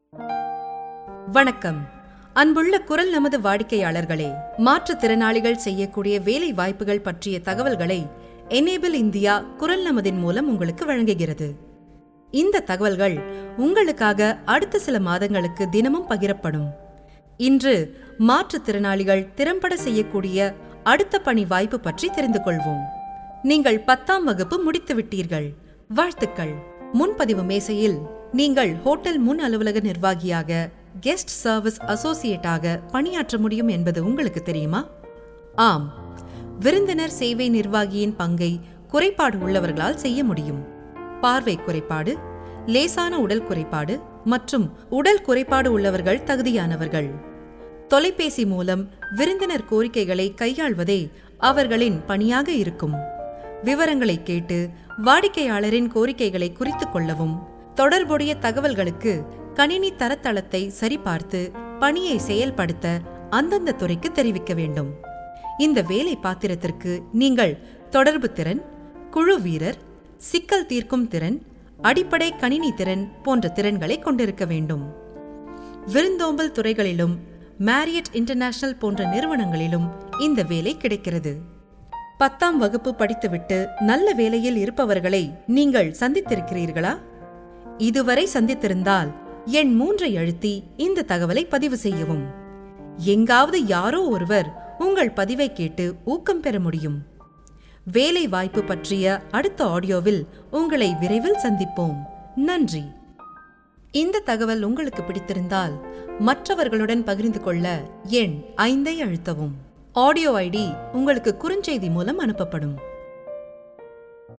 வணக்கம் அன்புள்ள குரல் நமது வாடிக்கையாளர்களே மாற்றுத்திறனாளிகள் செய்யக்கூடிய வேலை வாய்ப்புகள் பற்றிய தகவல்களை எனேபிள் இந்தியா குரல் நமதின் மூலம் உங்களுக்கு வழங்குகிறது இந்த தகவல்கள் உங்களுக்காக அடுத்த சில மாதங்களுக்கு தினமும் பகிரப்படும் இன்று மாற்றுத்திறனாளிகள் திறம்பட செய்யக்கூடிய அடுத்த பணி வாய்ப்பு பற்றி தெரிந்து கொள்வோம் நீங்கள் பத்தாம் வகுப்பு முடித்து விட்டீர்கள் வாழ்த்துக்கள் முன்பதிவு மேசையில் நீங்கள் ஹோட்டல் முன் அலுவலக நிர்வாகியாக கெஸ்ட் சர்வீஸ் அசோசியேட்டாக பணியாற்ற முடியும் என்பது உங்களுக்கு தெரியுமா ஆம் விருந்தினர் சேவை நிர்வாகியின் பங்கை குறைபாடு உள்ளவர்களால் செய்ய முடியும் பார்வை குறைபாடு லேசான உடல் குறைபாடு மற்றும் உடல் குறைபாடு உள்ளவர்கள் தகுதியானவர்கள் தொலைபேசி மூலம் விருந்தினர் கோரிக்கைகளை கையாள்வதே அவர்களின் பணியாக இருக்கும் விவரங்களை கேட்டு வாடிக்கையாளரின் கோரிக்கைகளை குறித்துக் கொள்ளவும் தொடர்புடைய தகவல்களுக்கு கணினி தரத்தளத்தை சரிபார்த்து பணியை செயல்படுத்த அந்தந்த துறைக்கு தெரிவிக்க வேண்டும் இந்த வேலை பாத்திரத்திற்கு நீங்கள் தொடர்பு திறன் குழு வீரர் சிக்கல் தீர்க்கும் திறன் அடிப்படை கணினி திறன் போன்ற திறன்களை கொண்டிருக்க வேண்டும் விருந்தோம்பல் துறைகளிலும் மேரியட் இன்டர்நேஷனல் போன்ற நிறுவனங்களிலும் இந்த வேலை கிடைக்கிறது பத்தாம் வகுப்பு படித்துவிட்டு நல்ல வேலையில் இருப்பவர்களை நீங்கள் சந்தித்திருக்கிறீர்களா இதுவரை சந்தித்திருந்தால் எண் மூன்றை அழுத்தி இந்த தகவலை பதிவு செய்யவும் எங்காவது யாரோ ஒருவர் உங்கள் பதிவை கேட்டு ஊக்கம் பெற முடியும் வேலை வாய்ப்பு பற்றிய அடுத்த ஆடியோவில் உங்களை விரைவில் சந்திப்போம் நன்றி இந்த தகவல் உங்களுக்கு பிடித்திருந்தால் மற்றவர்களுடன் பகிர்ந்து கொள்ள எண் ஐந்தை அழுத்தவும் ஆடியோ ஐடி உங்களுக்கு குறுஞ்செய்தி மூலம் அனுப்பப்படும்